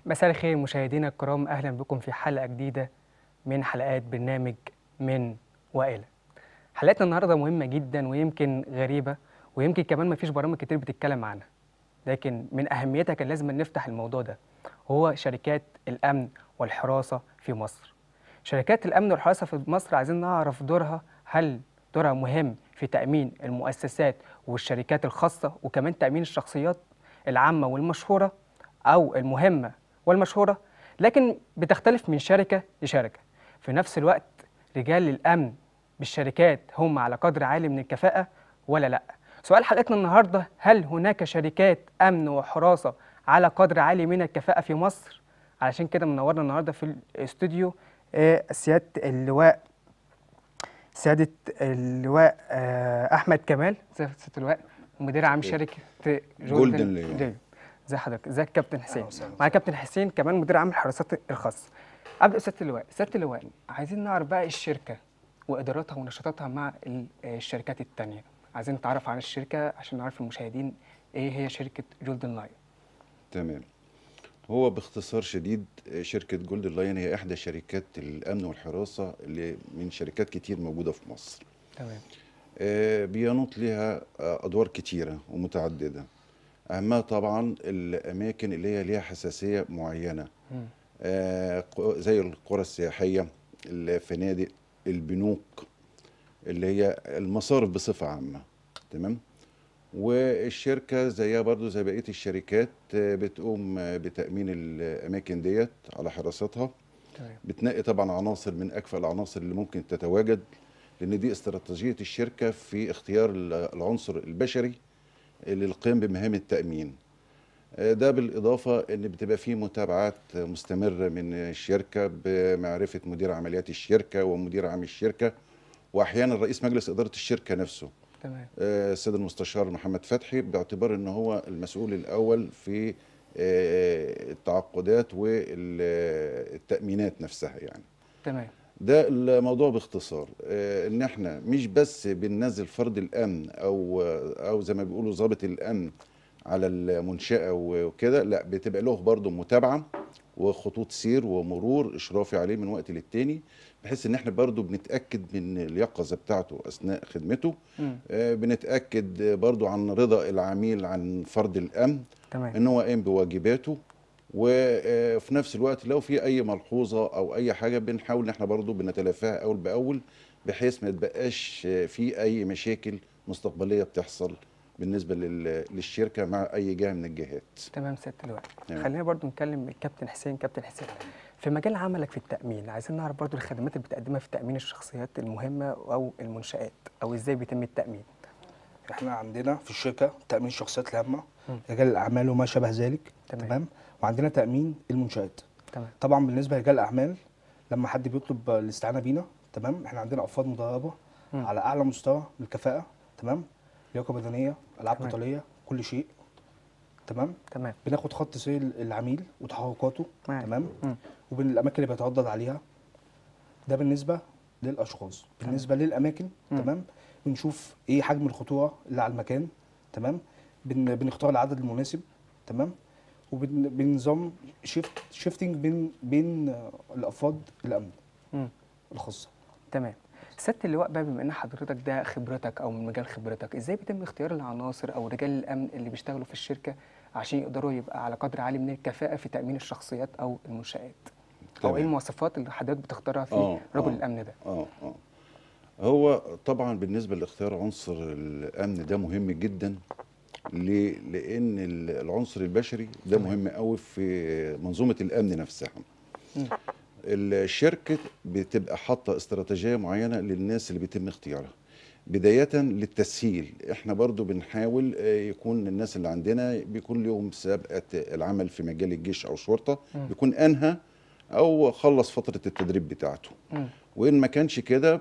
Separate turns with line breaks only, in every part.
مساء الخير مشاهدينا الكرام اهلا بكم في حلقه جديده من حلقات برنامج من والى حلقتنا النهارده مهمه جدا ويمكن غريبه ويمكن كمان ما فيش برامج كتير بتتكلم عنها لكن من اهميتها كان لازم نفتح الموضوع ده وهو شركات الامن والحراسه في مصر شركات الامن والحراسه في مصر عايزين نعرف دورها هل دورها مهم في تامين المؤسسات والشركات الخاصه وكمان تامين الشخصيات العامه والمشهوره او المهمه والمشهوره لكن بتختلف من شركه لشركه في نفس الوقت رجال الامن بالشركات هم على قدر عالي من الكفاءه ولا لا سؤال حلقتنا النهارده هل هناك شركات امن وحراسه على قدر عالي من الكفاءه في مصر علشان كده منورنا النهارده في الاستوديو آه، سياده اللواء سياده اللواء آه، احمد كمال ازي سياده اللواء مدير عام شركه
جولدن ليون.
ليون ازي حضرتك ازيك كابتن حسين
وسهلا.
معايا كابتن حسين كمان مدير عام الحراسات الخاصه ابدا سياده اللواء سياده اللواء عايزين نعرف بقى الشركه واداراتها ونشاطاتها مع ال- الشركات التانية عايزين نتعرف عن الشركه عشان نعرف المشاهدين ايه هي شركه جولدن لاين
تمام هو باختصار شديد شركة جولد لاين هي إحدى شركات الأمن والحراسة اللي من شركات كتير موجودة في مصر
تمام
آه، بينوط لها آه، أدوار كتيرة ومتعددة أهمها طبعا الأماكن اللي هي ليها حساسية معينة
مم.
آه، ق- زي القرى السياحية الفنادق البنوك اللي هي المصارف بصفة عامة تمام والشركة زيها برضو زي بقية الشركات آه، بتقوم آه، بتأمين الأماكن ديت على حراستها
تمام
بتنقي طبعا عناصر من أكفأ العناصر اللي ممكن تتواجد لأن دي استراتيجية الشركة في اختيار ال- العنصر البشري للقيام بمهام التأمين آه، ده بالإضافة إن بتبقى فيه متابعات مستمرة من الشركة بمعرفة مدير عمليات الشركة ومدير عام الشركة وأحيانا رئيس مجلس إدارة الشركة نفسه
تمام
آه، السيد المستشار محمد فتحي باعتبار ان هو المسؤول الاول في آه، التعاقدات والتامينات نفسها يعني
تمام
ده الموضوع باختصار آه، ان احنا مش بس بننزل فرد الامن او او زي ما بيقولوا ضابط الامن على المنشاه وكده لا بتبقى له برضه متابعه وخطوط سير ومرور اشرافي عليه من وقت للتاني بحيث ان احنا برضه بنتاكد من اليقظه بتاعته اثناء خدمته
مم.
آه، بنتاكد برضو عن رضا العميل عن فرد الامن
تمام
ان هو قام بواجباته وفي نفس الوقت لو في اي ملحوظه او اي حاجه بنحاول ان احنا برضو بنتلافاها اول باول بحيث ما تبقاش آه، في اي مشاكل مستقبليه بتحصل بالنسبه لل- للشركه مع اي جهه من الجهات
تمام سياده اللواء
تمام.
خلينا برضو نتكلم الكابتن حسين كابتن حسين في مجال عملك في التامين عايزين نعرف برضو الخدمات اللي بتقدمها في تامين الشخصيات المهمه او المنشات او ازاي بيتم التامين
احنا عندنا في الشركه تامين الشخصيات الهامه
مم.
رجال الاعمال وما شابه ذلك
تمام.
تمام وعندنا تامين المنشات
تمام
طبعا بالنسبه لرجال الاعمال لما حد بيطلب الاستعانه بينا تمام احنا عندنا افراد مدربه
مم.
على اعلى مستوى من الكفاءه تمام لياقه بدنيه العاب
تمام.
قتاليه كل شيء تمام
تمام
بناخد خط سير العميل وتحركاته
معاك.
تمام
مم.
وبين الاماكن اللي بيتردد عليها ده بالنسبه للاشخاص بالنسبه للاماكن
مم.
تمام بنشوف ايه حجم الخطوره اللي على المكان تمام بن بنختار العدد المناسب تمام وبنظام شيفت شيفتنج بين بين آه، الافراد الامن
مم.
الخاصه
تمام سياده اللواء بقى بما ان حضرتك ده خبرتك او من مجال خبرتك ازاي بيتم اختيار العناصر او رجال الامن اللي بيشتغلوا في الشركه عشان يقدروا يبقى على قدر عالي من الكفاءه في تامين الشخصيات او المنشات او ايه
تمام.
المواصفات اللي حضرتك بتختارها في
آه،
رجل
آه.
الامن ده
اه اه هو طبعا بالنسبه لاختيار عنصر الامن ده مهم جدا ليه؟ لان ال- العنصر البشري ده
تمام.
مهم قوي في منظومه الامن نفسها
مم.
الشركه بتبقى حاطه استراتيجيه معينه للناس اللي بيتم اختيارها بداية للتسهيل احنا برضو بنحاول آه، يكون الناس اللي عندنا بيكون لهم سابقة العمل في مجال الجيش او الشرطة
مم.
بيكون انهى او خلص فترة التدريب بتاعته
مم.
وان ما كانش كده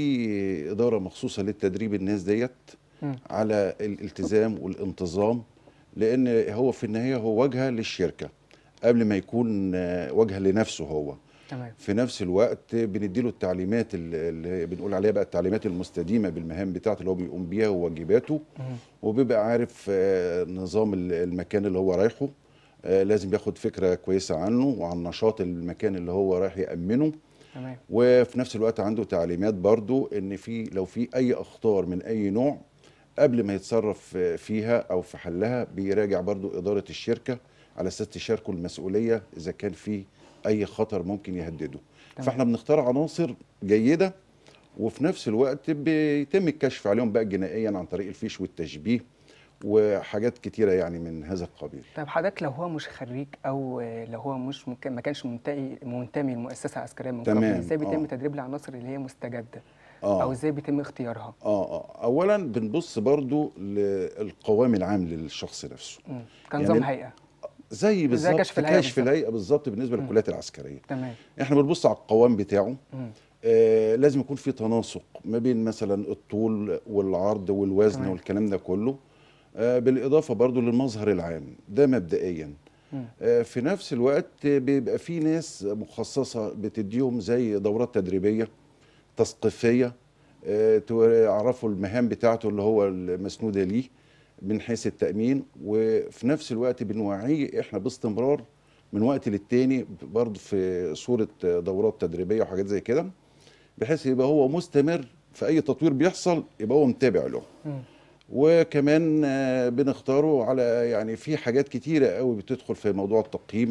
في اداره مخصوصه للتدريب الناس ديت
مم.
على الالتزام والانتظام لان هو في النهايه هو واجهه للشركه قبل ما يكون آه، واجهه لنفسه هو
تمام
في نفس الوقت بنديله التعليمات اللي اللي بنقول عليها بقى التعليمات المستديمه بالمهام بتاعته اللي هو بيقوم بيها وواجباته
مم.
وبيبقى عارف آه، نظام ال- المكان اللي هو رايحه آه، لازم ياخد فكره كويسه عنه وعن نشاط المكان اللي هو رايح يامنه
تمام
وفي نفس الوقت عنده تعليمات برضو ان في لو في اي اخطار من اي نوع قبل ما يتصرف فيها او في حلها بيراجع برضو اداره الشركه على اساس تشاركوا المسؤوليه اذا كان في اي خطر ممكن يهدده
تمام.
فاحنا بنختار عناصر جيده وفي نفس الوقت بيتم الكشف عليهم بقى جنائيا عن طريق الفيش والتشبيه وحاجات كتيره يعني من هذا القبيل
طيب حضرتك لو هو مش خريج او آه، لو هو مش ممكن ما كانش منتمي منتمي لمؤسسه عسكريه من قبل
تمام،
ازاي بيتم
آه.
تدريب العناصر اللي هي مستجده
اه
او ازاي بيتم اختيارها
اه اه اولا بنبص برضو للقوام العام للشخص نفسه
مم. كنظام
يعني
هيئه
زي بالظبط
كشف الهيئة
كشف
بالظبط.
الهيئه بالظبط بالنسبه
مم.
للكليات العسكريه
تمام
احنا بنبص على القوام بتاعه
مم.
آه لازم يكون في تناسق ما بين مثلا الطول والعرض والوزن
تمام.
والكلام ده كله آه بالاضافه برضو للمظهر العام ده مبدئيا
مم.
آه في نفس الوقت بيبقى في ناس مخصصه بتديهم زي دورات تدريبيه تثقيفيه آه، تعرفوا المهام بتاعته اللي هو المسنوده ليه من حيث التامين وفي نفس الوقت بنوعيه احنا باستمرار من وقت للتاني برضه في صوره دورات تدريبيه وحاجات زي كده بحيث يبقى هو مستمر في اي تطوير بيحصل يبقى هو متابع له
مم.
وكمان آه، بنختاره على يعني في حاجات كتيرة قوي بتدخل في موضوع التقييم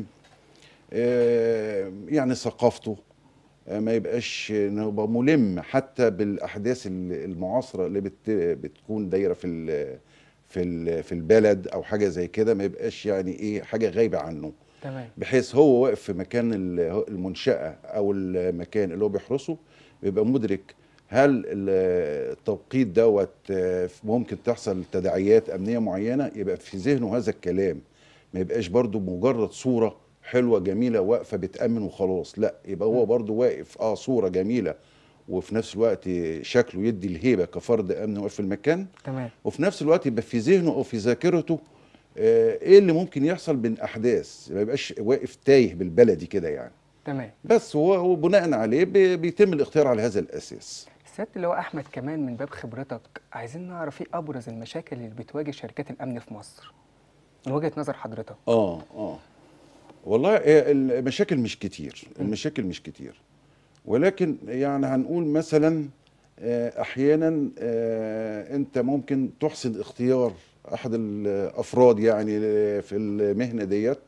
آه، يعني ثقافته آه، ما يبقاش انه يبقى ملم حتى بالاحداث ال- المعاصره اللي بت بتكون دايره في ال في ال في البلد او حاجه زي كده ما يبقاش يعني ايه حاجه غايبه عنه
تمام
بحيث هو واقف في مكان ال- المنشأة أو المكان اللي هو بيحرسه بيبقى مدرك هل ال- التوقيت دوت آه، ممكن تحصل تداعيات أمنية معينة يبقى في ذهنه هذا الكلام ما يبقاش برضو مجرد صورة حلوة جميلة واقفة بتأمن وخلاص لا يبقى هو برضو واقف اه صورة جميلة وفي نفس الوقت شكله يدي الهيبة كفرد أمن واقف في المكان
تمام
وفي نفس الوقت يبقى في ذهنه او في ذاكرته آه، ايه اللي ممكن يحصل من احداث ما يبقاش واقف تايه بالبلدي كده يعني
تمام
بس هو هو بناء عليه بي- بيتم الاختيار على هذا الاساس
سياده اللواء احمد كمان من باب خبرتك عايزين نعرف ايه ابرز المشاكل اللي بتواجه شركات الامن في مصر من وجهه نظر حضرتك
اه اه والله هي المشاكل مش كتير المشاكل مش كتير ولكن يعني هنقول مثلا آه، احيانا آه، انت ممكن تحسن اختيار احد الافراد يعني في المهنه ديت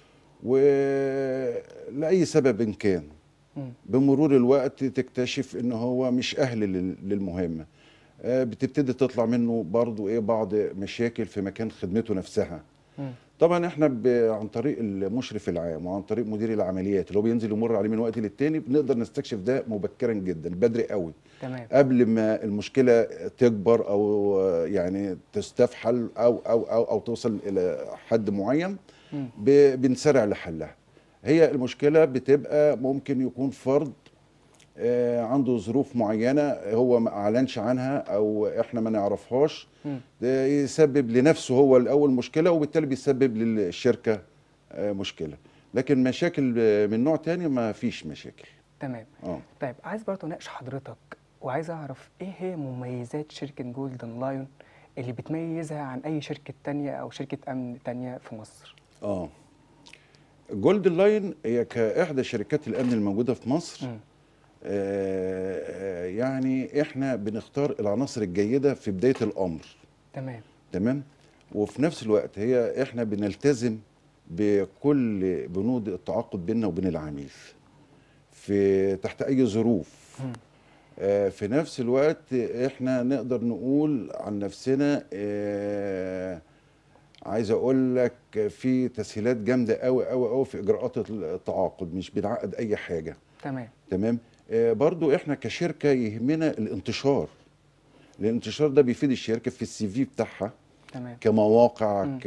ولاي سبب كان
مم.
بمرور الوقت تكتشف ان هو مش اهل لل- للمهمه آه، بتبتدي تطلع منه برضو ايه بعض مشاكل في مكان خدمته نفسها
مم.
طبعا احنا ب... عن طريق المشرف العام وعن طريق مدير العمليات اللي هو بينزل يمر عليه من وقت للتاني بنقدر نستكشف ده مبكرا جدا بدري قوي
تمام
قبل ما المشكله تكبر او آه، يعني تستفحل او او او, أو توصل الى حد معين
مم.
ب... بنسرع لحلها هي المشكله بتبقى ممكن يكون فرد آه، عنده ظروف معينه هو ما اعلنش عنها او احنا ما نعرفهاش
مم.
ده يسبب لنفسه هو الاول مشكله وبالتالي بيسبب للشركه آه، مشكله لكن مشاكل آه، من نوع تاني ما فيش مشاكل
تمام
اه
طيب عايز برضه اناقش حضرتك وعايز اعرف ايه هي مميزات شركه جولدن لايون اللي بتميزها عن اي شركه تانية او شركه امن تانية في مصر
اه جولد لاين هي كاحدى شركات الامن الموجوده في مصر
مم.
آه، آه، يعني احنا بنختار العناصر الجيده في بدايه الامر
تمام
تمام وفي نفس الوقت هي احنا بنلتزم بكل بنود التعاقد بيننا وبين العميل في تحت اي ظروف
مم.
آه، في نفس الوقت احنا نقدر نقول عن نفسنا آه، عايز اقول لك في تسهيلات جامده قوي قوي قوي في اجراءات التعاقد مش بنعقد اي حاجه
تمام
تمام آه، برضو احنا كشركه يهمنا الانتشار الانتشار ده بيفيد الشركه في السي في بتاعها
تمام
كمواقع
مم.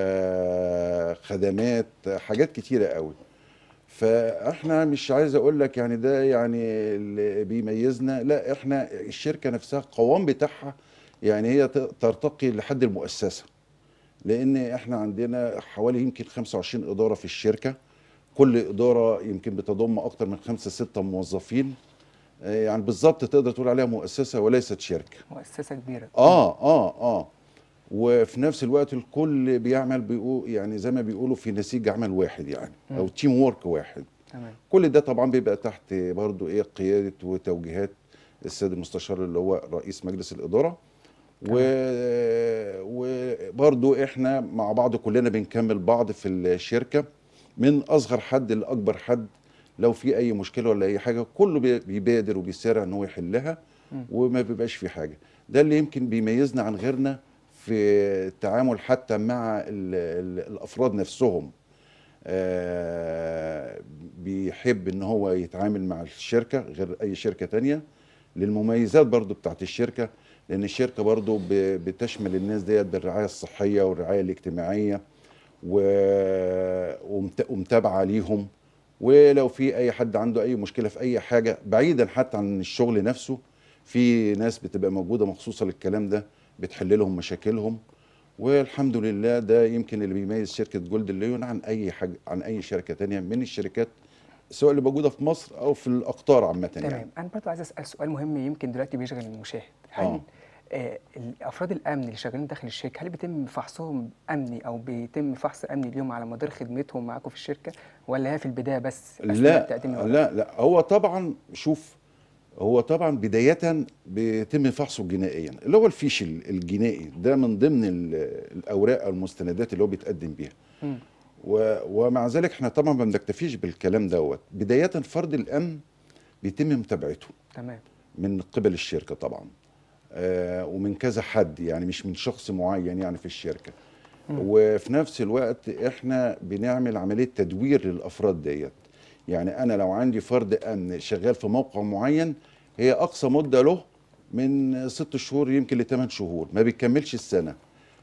كخدمات حاجات كتيره قوي فاحنا مش عايز اقول لك يعني ده يعني اللي بيميزنا لا احنا الشركه نفسها القوام بتاعها يعني هي ت- ترتقي لحد المؤسسه لان احنا عندنا حوالي يمكن 25 اداره في الشركه كل اداره يمكن بتضم اكتر من خمسة ستة موظفين آه، يعني بالظبط تقدر تقول عليها مؤسسه وليست شركه
مؤسسه كبيره
اه اه اه وفي نفس الوقت الكل بيعمل بيقول يعني زي ما بيقولوا في نسيج عمل واحد يعني او تيم وورك واحد
تمام
كل ده طبعا بيبقى تحت برضو ايه قياده وتوجيهات السيد المستشار اللي هو رئيس مجلس الاداره و... وبرضو احنا مع بعض كلنا بنكمل بعض في الشركه من اصغر حد لاكبر حد لو في اي مشكله ولا اي حاجه كله بي- بيبادر وبيسارع ان هو يحلها وما بيبقاش في حاجه ده اللي يمكن بيميزنا عن غيرنا في التعامل حتى مع ال... ال... الافراد نفسهم آه، بيحب ان هو يتعامل مع الشركه غير اي شركه تانية للمميزات برضو بتاعت الشركه لان الشركه برضو ب- بتشمل الناس ديت بالرعايه الصحيه والرعايه الاجتماعيه و- ومت- ومتابعه ليهم ولو في اي حد عنده اي مشكله في اي حاجه بعيدا حتى عن الشغل نفسه في ناس بتبقى موجوده مخصوصه للكلام ده بتحل لهم مشاكلهم والحمد لله ده يمكن اللي بيميز شركه جولد ليون عن اي حاجه عن اي شركه تانية من الشركات سواء اللي موجوده في مصر او في الاقطار عامه يعني
تمام انا برضه عايز اسال سؤال مهم يمكن دلوقتي بيشغل المشاهد هل
آه.
آه افراد الامن اللي شغالين داخل الشركه هل بيتم فحصهم امني او بيتم فحص امني ليهم على مدار خدمتهم معاكم في الشركه ولا هي في البدايه بس أثناء
لا
تقديم الورق؟
لا لا هو طبعا شوف هو طبعا بداية بيتم فحصه جنائيا اللي هو الفيش ال- الجنائي ده من ضمن ال- الأوراق أو المستندات اللي هو بيتقدم بيها
مم.
و- ومع ذلك احنا طبعا ما بنكتفيش بالكلام دوت بداية فرد الأمن بيتم متابعته
تمام
من قبل الشركة طبعا آه ومن كذا حد يعني مش من شخص معين يعني في الشركة وفي نفس الوقت احنا بنعمل عملية تدوير للأفراد ديت يعني أنا لو عندي فرد أمن شغال في موقع معين هي أقصى مدة له من ست شهور يمكن لثمان شهور ما بيكملش السنة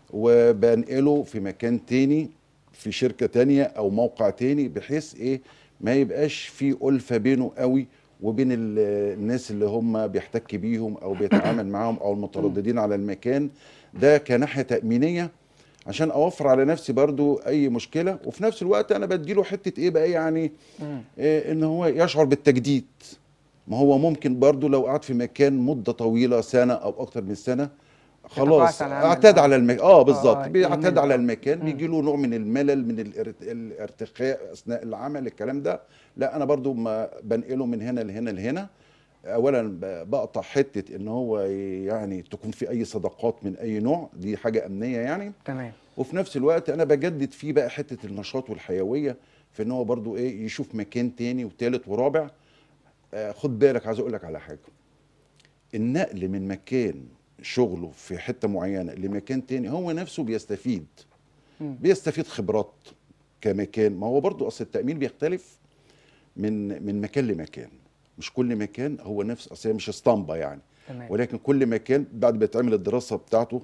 وبنقله في مكان تاني في شركة تانية أو موقع تاني بحيث إيه ما يبقاش في ألفة بينه قوي وبين ال- الناس اللي هم بيحتك بيهم أو بيتعامل معاهم أو المترددين على المكان ده كناحية تأمينية عشان أوفر على نفسي برضو أي مشكلة وفي نفس الوقت أنا بديله حتة إيه بقى يعني
مم.
إيه ان هو يشعر بالتجديد ما هو ممكن برضو لو قعد في مكان مدة طويلة سنة او اكتر من سنة خلاص
يتقاعس على العمل.
اعتاد
آه.
على المكان اه
آه،
بالظبط بيعتاد
يمل.
على
آه.
المكان
مم.
بيجي له نوع من الملل من الارت- الارتخاء اثناء العمل الكلام ده لا انا برضو ما بنقله من هنا لهنا لهنا اولا ب- بقطع حته ان هو يعني تكون في اي صداقات من اي نوع دي حاجه امنيه يعني
تمام
وفي نفس الوقت انا بجدد فيه بقى حته النشاط والحيويه في ان هو برضو ايه يشوف مكان تاني وتالت ورابع آه خد بالك عايز اقول لك على حاجه النقل من مكان شغله في حته معينه لمكان تاني هو نفسه بيستفيد
مم.
بيستفيد خبرات كمكان ما هو برضو اصل التامين بيختلف من من مكان لمكان مش كل مكان هو نفس اصل هي مش اسطمبه يعني
تمام
ولكن كل مكان بعد ما تعمل الدراسه بتاعته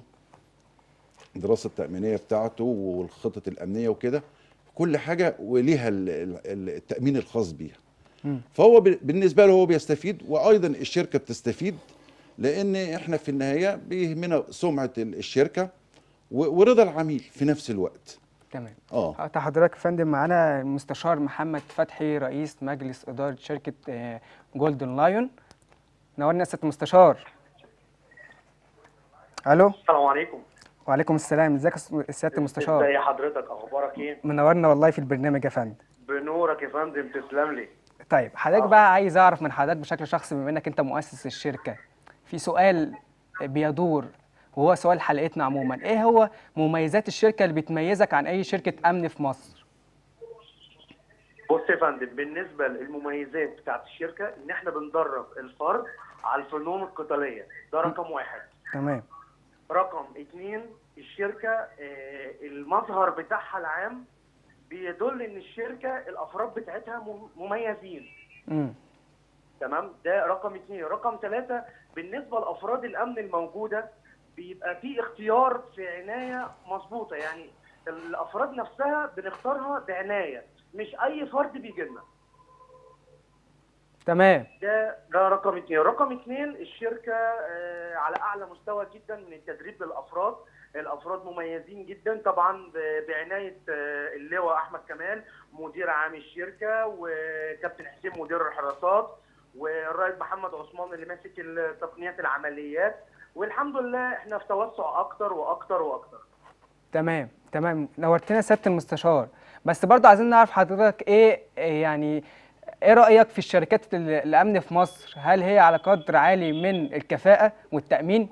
الدراسه التامينيه بتاعته والخطط الامنيه وكده كل حاجه وليها ال- ال- التامين الخاص بيها
مم.
فهو ب- بالنسبه له هو بيستفيد وايضا الشركه بتستفيد لان احنا في النهايه بيهمنا سمعه ال- الشركه و- ورضا العميل في نفس الوقت
تمام
اه
حتى حضرتك يا فندم معانا المستشار محمد فتحي رئيس مجلس اداره شركه آه، جولدن لايون نورنا يا سياده المستشار الو
السلام عليكم
وعليكم السلام ازيك يا س- سياده المستشار
ازي حضرتك اخبارك ايه
منورنا والله في البرنامج يا فندم
بنورك يا فندم تسلم لي
طيب حضرتك بقى عايز اعرف من حضرتك بشكل شخصي بما انك انت مؤسس الشركه في سؤال بيدور وهو سؤال حلقتنا عموما ايه هو مميزات الشركه اللي بتميزك عن اي شركه امن في مصر
بص يا فندم بالنسبه للمميزات بتاعت الشركه ان احنا بندرب الفرد على الفنون القتاليه ده رقم واحد
تمام
رقم اتنين الشركه آه، المظهر بتاعها العام بيدل ان الشركه الافراد بتاعتها مم- مميزين
امم
تمام ده رقم اثنين رقم ثلاثة بالنسبة لأفراد الأمن الموجودة بيبقى في اختيار في عناية مظبوطة يعني الأفراد نفسها بنختارها بعناية مش أي فرد بيجي لنا
تمام
ده ده رقم اثنين رقم اثنين الشركة آه، على أعلى مستوى جدا من التدريب للأفراد الأفراد مميزين جدا طبعا ب- بعناية آه، اللواء أحمد كمال مدير عام الشركة وكابتن حسين مدير الحراسات والرائد محمد عثمان اللي ماسك ال- تقنيات العمليات والحمد لله احنا في توسع اكتر واكتر واكتر
تمام تمام نورتنا سياده المستشار بس برضه عايزين نعرف حضرتك ايه إيه يعني ايه رايك في الشركات ال- الامن في مصر هل هي على قدر عالي من الكفاءه والتامين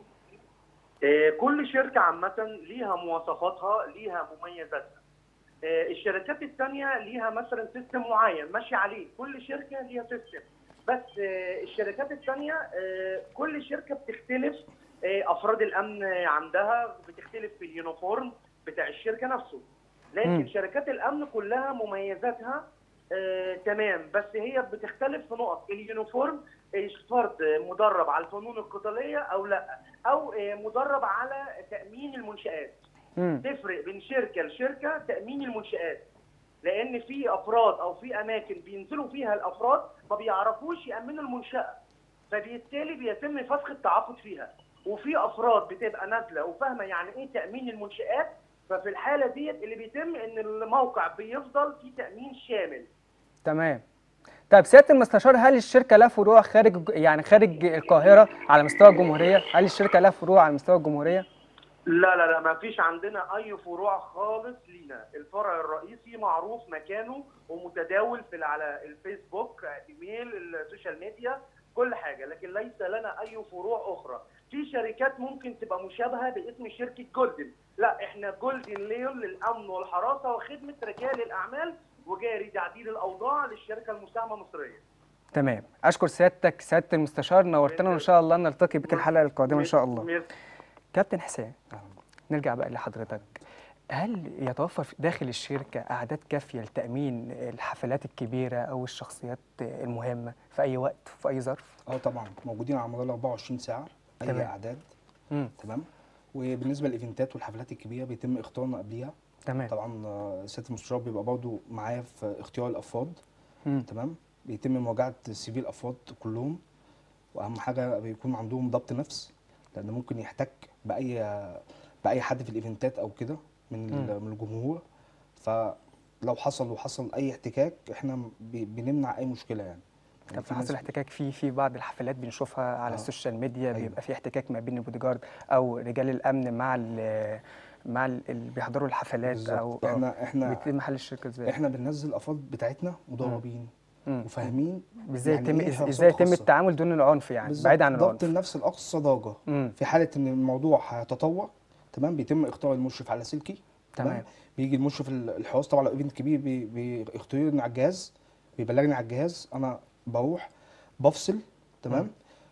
آه، كل شركة عامة ليها مواصفاتها ليها مميزاتها آه، الشركات التانية ليها مثلا سيستم معين ماشي عليه كل شركة ليها سيستم بس آه، الشركات التانية آه، كل شركة بتختلف آه، أفراد الأمن عندها بتختلف في اليونيفورم بتاع الشركة نفسه لكن
مم.
شركات الأمن كلها مميزاتها آه، تمام بس هي بتختلف في نقط اليونيفورم فرد مدرب على الفنون القتالية أو لا او آه، مدرب على تامين المنشات
امم
تفرق بين شركه لشركه تامين المنشات لان في افراد او في اماكن بينزلوا فيها الافراد ما بيعرفوش يامنوا المنشاه فبالتالي بيتم فسخ التعاقد فيها وفي افراد بتبقى نازله وفاهمه يعني ايه تامين المنشات ففي الحاله ديت اللي بيتم ان الموقع بيفضل فيه تامين شامل
تمام طيب سياده المستشار هل الشركه لها فروع خارج يعني خارج القاهره على مستوى الجمهوريه هل الشركه لها فروع على مستوى الجمهوريه
لا لا لا ما فيش عندنا اي فروع خالص لينا الفرع الرئيسي معروف مكانه ومتداول في على الفيسبوك ايميل السوشيال ميديا كل حاجه لكن ليس لنا اي فروع اخرى في شركات ممكن تبقى مشابهه باسم شركه جولدن لا احنا جولدن ليل للامن والحراسه وخدمه رجال الاعمال وجاري تعديل الاوضاع للشركه المساهمه المصريه
تمام اشكر سيادتك سياده المستشار نورتنا وان شاء الله نلتقي بك الحلقه القادمه ان شاء الله
ميرسي.
كابتن حسين نرجع بقى لحضرتك هل يتوفر في- داخل الشركة أعداد كافية لتأمين الحفلات الكبيرة أو الشخصيات المهمة في أي وقت في أي ظرف؟
اه طبعا موجودين على مدار ال 24 ساعه اي
تمام.
اعداد
مم.
تمام وبالنسبه للايفنتات والحفلات الكبيره بيتم اختارنا قبليها
تمام
طبعا آه، سياده المستشار بيبقى برضه معايا في اختيار الافراد
مم.
تمام بيتم مراجعه سي في الافراد كلهم واهم حاجه بيكون عندهم ضبط نفس لان ممكن يحتك باي باي حد في الايفنتات او كده من ال- من الجمهور فلو حصل وحصل اي احتكاك احنا بي- بنمنع اي مشكله يعني
طب
يعني
في
ناس-
حصل احتكاك في في بعض الحفلات بنشوفها على
آه.
السوشيال ميديا
أيوة.
بيبقى في احتكاك ما بين البودي جارد أو رجال الأمن مع ال مع ال- اللي بيحضروا الحفلات أو
بالظبط.
آه.
احنا احنا
بيتم حل الشركة ازاي؟
احنا بننزل الافراد بتاعتنا مدربين
مم.
وفاهمين
ازاي
يعني
يتم
إيه حراسات
ازاي يتم
خاصة.
التعامل دون العنف يعني
بالظبط.
بعيد عن
ضبط
العنف
النفس لاقصى درجه
مم.
في حاله ان الموضوع هيتطور تمام بيتم اختار المشرف على سلكي
تمام.
بيجي المشرف ال- الحراس طبعا لو ايفنت كبير بي- بيختارني على الجهاز بيبلغني على الجهاز انا بروح بفصل تمام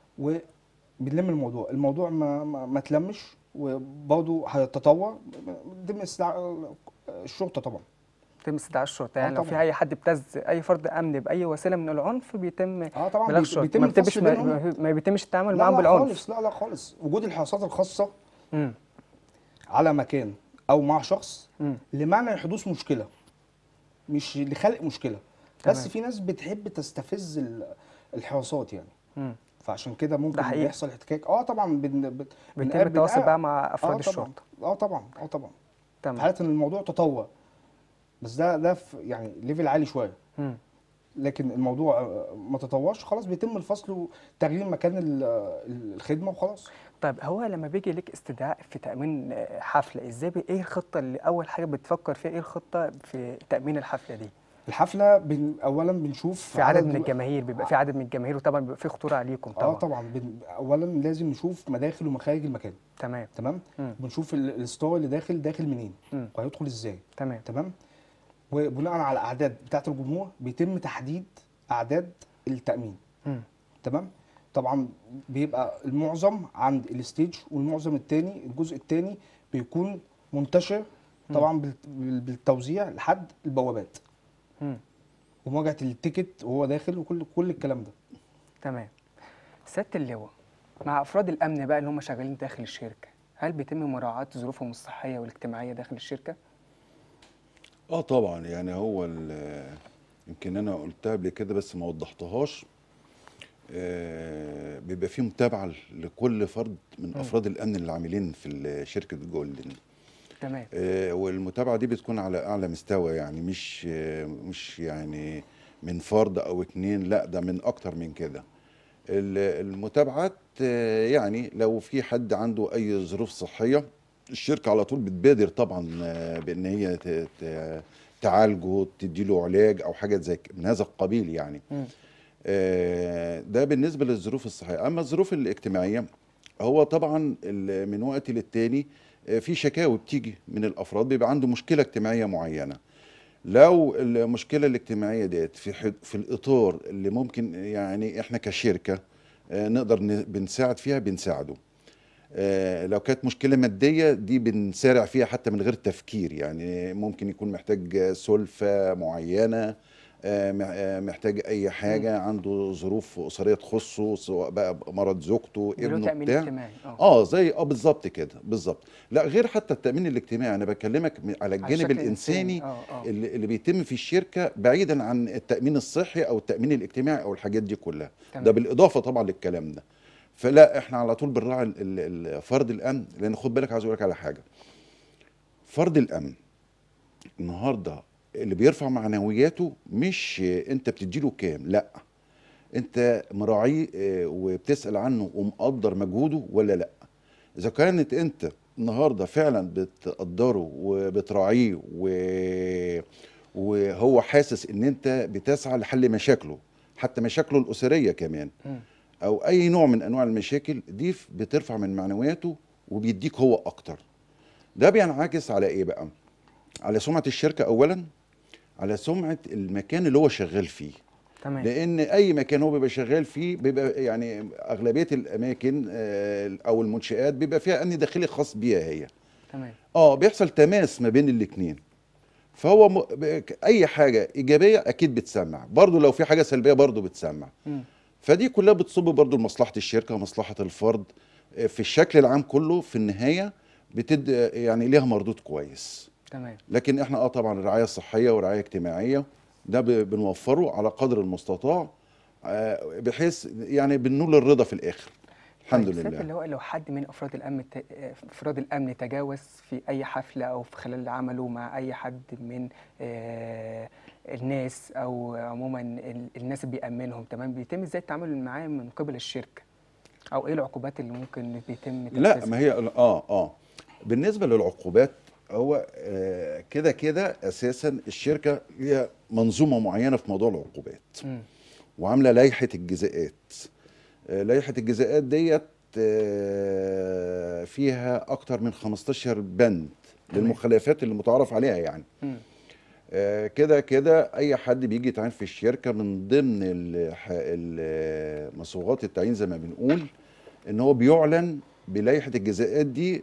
وبنلم الموضوع الموضوع ما ما, ما تلمش وبرضه هيتطور ضمن استدعاء الشرطه طبعا
يتم استدعاء الشرطه
آه
يعني لو في
طبعاً.
اي حد ابتز اي فرد امن باي وسيله من العنف بيتم
اه طبعا
بلاغ
بيت-
الشرطه
بيتم
ما بيتمش
الفصل
ما,
بينهم.
ما بيتمش التعامل
لا
معاهم
لا
بالعنف
خالص لا لا خالص وجود الحراسات الخاصه
مم.
على مكان او مع شخص
مم.
لمعنى حدوث مشكله مش لخلق مشكله
تمام.
بس في ناس بتحب تستفز ال- الحراسات يعني
مم.
فعشان كده ممكن
حقيقي.
يحصل احتكاك اه طبعا بن بت-
بيتم
بنقابل-
التواصل
آه،
بقى مع افراد
آه طبعا
الشرطه
اه طبعا اه طبعا في
تمام
حاله ان الموضوع تطور بس ده ده في يعني ليفل عالي شويه
مم.
لكن الموضوع آه، ما تطورش خلاص بيتم الفصل وتغيير مكان ال- ال- الخدمه وخلاص
طيب هو لما بيجي لك استدعاء في تامين آه، حفله ازاي بي- ايه الخطه اللي اول حاجه بتفكر فيها ايه الخطه في تامين الحفله دي
الحفله بن اولا بنشوف
في عدد من الجماهير بيبقى في عدد من الجماهير وطبعا بيبقى في خطوره عليكم طبعا
اه طبعا بن اولا لازم نشوف مداخل ومخارج المكان
تمام
تمام
مم.
بنشوف ال- الستار اللي داخل داخل منين
مم.
وهيدخل ازاي
تمام
تمام وبناء على الاعداد بتاعه الجمهور بيتم تحديد اعداد التامين
مم.
تمام طبعا بيبقى المعظم عند الستيج والمعظم التاني الجزء التاني بيكون منتشر طبعا بال- بال- بالتوزيع لحد البوابات
مم.
ومواجهه التيكت وهو داخل وكل كل الكلام ده
تمام سياده اللواء مع افراد الامن بقى اللي هم شغالين داخل الشركه هل بيتم مراعاه ظروفهم الصحيه والاجتماعيه داخل الشركه
اه طبعا يعني هو ال- يمكن انا قلتها قبل كده بس ما وضحتهاش آه، بيبقى في متابعه لكل فرد من افراد الامن اللي عاملين في ال- شركه جولدن
تمام
آه، والمتابعه دي بتكون على اعلى مستوى يعني مش آه، مش يعني من فرد او اتنين لا ده من اكتر من كده ال- المتابعات آه، يعني لو في حد عنده اي ظروف صحيه الشركه على طول بتبادر طبعا آه، بان هي ت- ت- تعالجه تديله علاج او حاجه زي ك- من هذا القبيل يعني
مم.
آه، ده بالنسبه للظروف الصحيه اما الظروف الاجتماعيه هو طبعا ال- من وقت للتاني آه، في شكاوي بتيجي من الافراد بيبقى عنده مشكله اجتماعيه معينه لو المشكله الاجتماعيه ديت في حد- في الاطار اللي ممكن يعني احنا كشركه آه، نقدر ن- بنساعد فيها بنساعده آه، لو كانت مشكله ماديه دي بنسارع فيها حتى من غير تفكير يعني ممكن يكون محتاج سلفه معينه آه، مح- آه، محتاج اي حاجه عنده ظروف اسريه تخصه سواء بقى مرض زوجته
له
ابنه
تامين
بتاع
اجتماعي اه
اه زي اه بالظبط كده بالظبط لا غير حتى التامين الاجتماعي انا بكلمك من- على الجانب
الشكل
الانساني
اه اه
اللي, اللي بيتم في الشركه بعيدا عن التامين الصحي او التامين الاجتماعي او الحاجات دي كلها
تمام.
ده بالاضافه طبعا للكلام ده فلا احنا على طول بنراعي ال- ال- ال- فرد الامن لان خد بالك عايز اقول لك على حاجه فرد الامن النهارده اللي بيرفع معنوياته مش انت بتديله كام لا انت مراعيه اه، وبتسال عنه ومقدر مجهوده ولا لا اذا كانت انت النهارده فعلا بتقدره وبتراعيه و... وهو حاسس ان انت بتسعى لحل مشاكله حتى مشاكله الاسريه كمان
مم.
او اي نوع من انواع المشاكل دي ف- بترفع من معنوياته وبيديك هو اكتر ده بينعكس على ايه بقى على سمعه الشركه اولا على سمعه المكان اللي هو شغال فيه
تمام
لان اي مكان هو بيبقى شغال فيه بيبقى يعني اغلبيه الاماكن آه، او المنشات بيبقى فيها امن داخلي خاص بيها هي
تمام
اه بيحصل تماس ما بين الاثنين فهو م... ب- اي حاجه ايجابيه اكيد بتسمع برضو لو في حاجه سلبيه برضو بتسمع
مم.
فدي كلها بتصب برضو لمصلحه الشركه ومصلحه الفرد آه، في الشكل العام كله في النهايه بتد يعني ليها مردود كويس
تمام
لكن احنا اه طبعا الرعايه الصحيه والرعايه الاجتماعيه ده ب- بنوفره على قدر المستطاع آه، بحيث يعني بننول الرضا في الاخر الحمد
طيب سيادة
لله
اللواء لو حد من افراد الامن ت... افراد الامن تجاوز في اي حفله او في خلال عمله مع اي حد من آه الناس او عموما ال- الناس اللي بيامنهم تمام بيتم ازاي التعامل معاه من قبل الشركه او ايه العقوبات اللي ممكن بيتم
لا
تنفيذها؟
ما هي اه اه بالنسبه للعقوبات هو آه، كده كده اساسا الشركه ليها منظومه معينه في موضوع العقوبات
مم.
وعامله لائحه الجزاءات آه، لائحه الجزاءات ديت آه، فيها اكتر من 15 بند
تمام.
للمخالفات اللي متعارف عليها يعني
مم.
آه، كده كده اي حد بيجي يتعين في الشركه من ضمن ال- ح- ال- مصوغات التعيين زي ما بنقول ان هو بيعلن بلائحه الجزاءات دي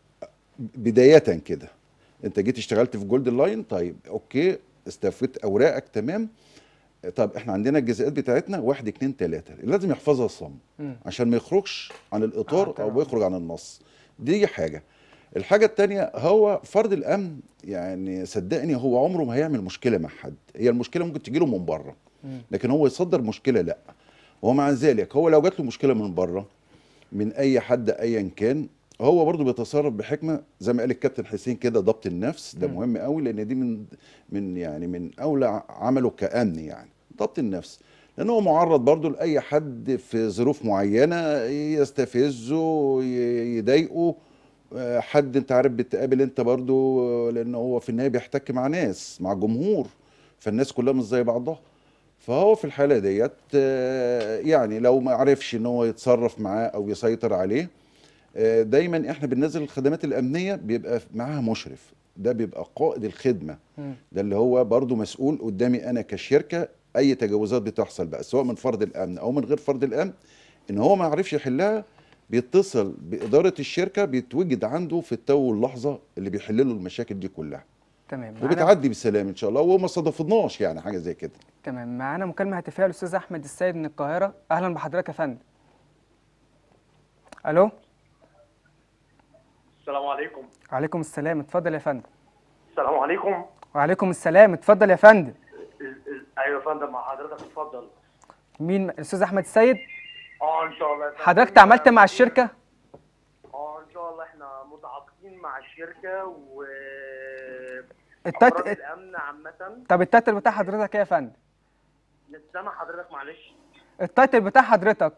بدايه كده انت جيت اشتغلت في جولد لاين طيب اوكي استوفيت اوراقك تمام طب احنا عندنا الجزاءات بتاعتنا واحد اتنين تلاته لازم يحفظها صم
مم.
عشان ما يخرجش عن الاطار
آه،
او
طبعاً.
يخرج عن النص دي حاجه الحاجه التانيه هو فرد الامن يعني صدقني هو عمره ما هيعمل مشكله مع حد هي المشكله ممكن تجيله من بره
مم.
لكن هو يصدر مشكله لا ومع ذلك هو لو جات له مشكله من بره من اي حد ايا كان هو برضه بيتصرف بحكمه زي ما قال الكابتن حسين كده ضبط النفس ده
مم.
مهم قوي لان دي من من يعني من اولى عمله كامن يعني ضبط النفس لان هو معرض برضه لاي حد في ظروف معينه يستفزه ي- يضايقه آه، حد انت عارف بتقابل انت برضه لان هو في النهايه بيحتك مع ناس مع جمهور فالناس كلها مش زي بعضها فهو في الحاله ديت آه، يعني لو ما عرفش ان هو يتصرف معاه او يسيطر عليه آه، دايما احنا بننزل الخدمات الامنيه بيبقى معاها مشرف ده بيبقى قائد الخدمه
مم.
ده اللي هو برضو مسؤول قدامي انا كشركه اي تجاوزات بتحصل بقى سواء من فرد الامن او من غير فرد الامن ان هو ما عرفش يحلها بيتصل باداره الشركه بيتوجد عنده في التو واللحظه اللي بيحل له المشاكل دي كلها
تمام معانا-
وبتعدي بسلام ان شاء الله وما صادفناش يعني حاجه زي كده
تمام معانا مكالمه هاتفيه الاستاذ احمد السيد من القاهره اهلا بحضرتك يا فندم الو
السلام عليكم
وعليكم السلام اتفضل يا فندم
السلام عليكم
وعليكم السلام اتفضل يا فندم
ال- ال- ايوه يا فندم مع حضرتك اتفضل
مين الاستاذ احمد السيد
اه ان شاء الله يا فندم.
حضرتك تعاملت مع الشركه
اه ان شاء الله احنا متعاقدين مع الشركه و
التايت-
افراد الامن عامه
طب التايتل بتاع حضرتك ايه يا فندم
سامع حضرتك معلش
التايتل بتاع حضرتك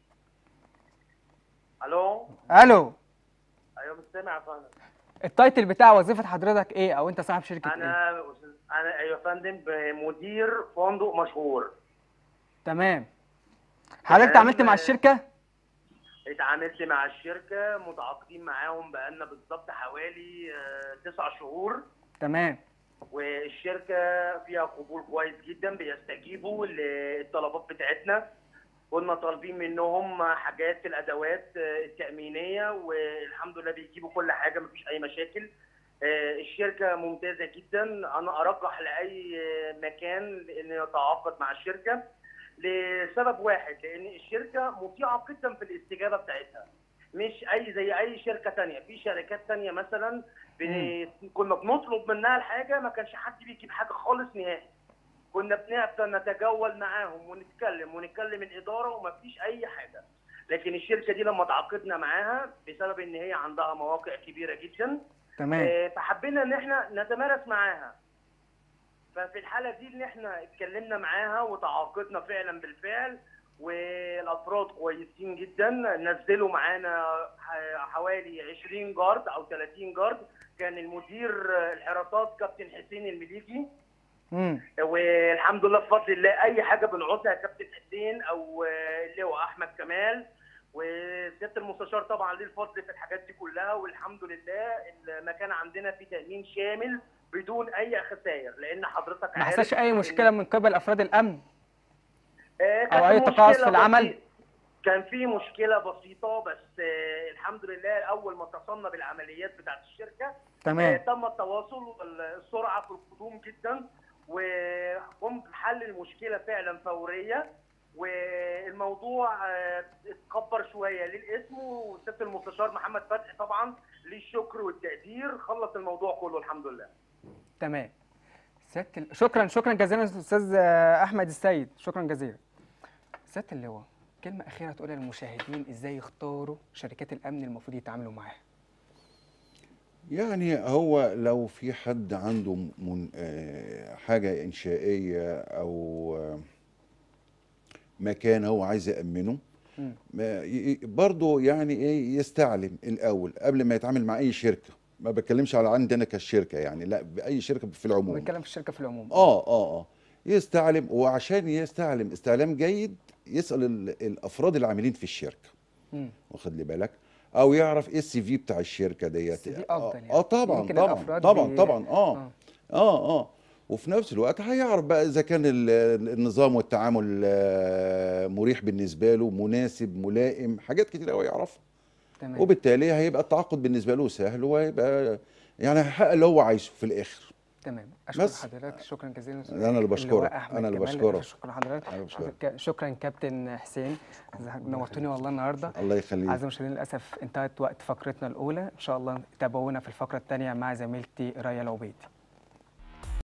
الو
الو
ايوه مش سامع يا فندم
التايتل بتاع وظيفه حضرتك ايه او انت صاحب شركه ايه
انا انا ايوه يا فندم مدير فندق مشهور
تمام حضرتك
تمام.
اتعاملت مع الشركه
اتعاملت مع الشركه متعاقدين معاهم بقالنا بالظبط حوالي آه، تسع شهور
تمام
والشركه فيها قبول كويس جدا بيستجيبوا للطلبات بتاعتنا كنا طالبين منهم حاجات في الادوات آه، التامينيه والحمد لله بيجيبوا كل حاجه مفيش اي مشاكل آه، الشركه ممتازه جدا انا ارجح لاي آه، مكان انه يتعاقد مع الشركه لسبب واحد لان الشركه مطيعه جدا في الاستجابه بتاعتها مش اي زي اي شركه تانية في شركات تانية مثلا بن... كنا بنطلب منها الحاجه ما كانش حد بيجيب حاجه خالص نهائي كنا بنفضل نتجول معاهم ونتكلم ونتكلم الاداره ومفيش اي حاجه لكن الشركه دي لما تعاقدنا معاها بسبب ان هي عندها مواقع كبيره جدا
تمام
آه، فحبينا ان احنا نتمارس معاها ففي الحاله دي ان احنا اتكلمنا معاها وتعاقدنا فعلا بالفعل والافراد كويسين جدا نزلوا معانا ح- حوالي 20 جارد او 30 جارد كان المدير الحراسات كابتن حسين المليجي
امم
والحمد لله بفضل الله اي حاجه بنعوزها كابتن حسين او اللواء احمد كمال وسياده المستشار طبعا ليه الفضل في الحاجات دي كلها والحمد لله المكان عندنا فيه تامين شامل بدون اي خسائر لان حضرتك
ما
عارف
حصلش اي
إن-
مشكله من قبل افراد الامن
آه، كانت
أو أي تقاعس
مشكلة
في العمل؟
بسيط- كان في مشكله بسيطه بس آه، الحمد لله اول ما اتصلنا بالعمليات بتاعت الشركه آه،
تمام
تم التواصل والسرعه في القدوم جدا وقمت بحل المشكله فعلا فوريه والموضوع آه، اتكبر شويه للاسم وسياده المستشار محمد فتحي طبعا ليه الشكر والتقدير خلص الموضوع كله الحمد لله
تمام سياده ال- شكرا شكرا جزيلا استاذ آه، احمد السيد شكرا جزيلا سياده اللواء كلمه اخيره تقولها للمشاهدين ازاي يختاروا شركات الامن المفروض يتعاملوا معاها
يعني هو لو في حد عنده من آه، حاجة إنشائية أو آه، مكان هو عايز يأمنه
مم.
ما- ي- ي- برضه يعني إيه يستعلم الأول قبل ما يتعامل مع أي شركة ما بتكلمش على عندي أنا كشركة يعني لا بأي شركة في العموم
بنتكلم في الشركه في العموم
اه اه اه يستعلم وعشان يستعلم استعلام جيد يسأل ال- الأفراد العاملين في الشركه
مم.
واخد لي بالك او يعرف ايه السي في بتاع الشركه ديت
الCV
اه
أفضل يعني.
آه طبعا
يمكن
طبعا
الأفراد
طبعا
بي-
طبعا اه
آه.
اه اه وفي نفس الوقت هيعرف بقى اذا كان ال- النظام والتعامل آه، مريح بالنسبه له مناسب ملائم حاجات كتير قوي يعرفها
تمام
وبالتالي هيبقى التعاقد بالنسبه له سهل وهيبقى يعني هيحقق اللي هو عايزه في الاخر
تمام اشكر
بس.
حضرتك شكرا جزيلا
أنا اللي بشكرك.
اللواء أحمد
أنا اللي
كمال.
بشكرك.
شكرا حضرتك
أنا بشكرك.
شكرا- شكرا كابتن حسين نورتوني والله النهارده
الله يخليك
أعزائي المشاهدين للأسف انتهت وقت فقرتنا الأولى إن شاء الله تابعونا في الفقرة الثانية مع زميلتي رايا العبيدي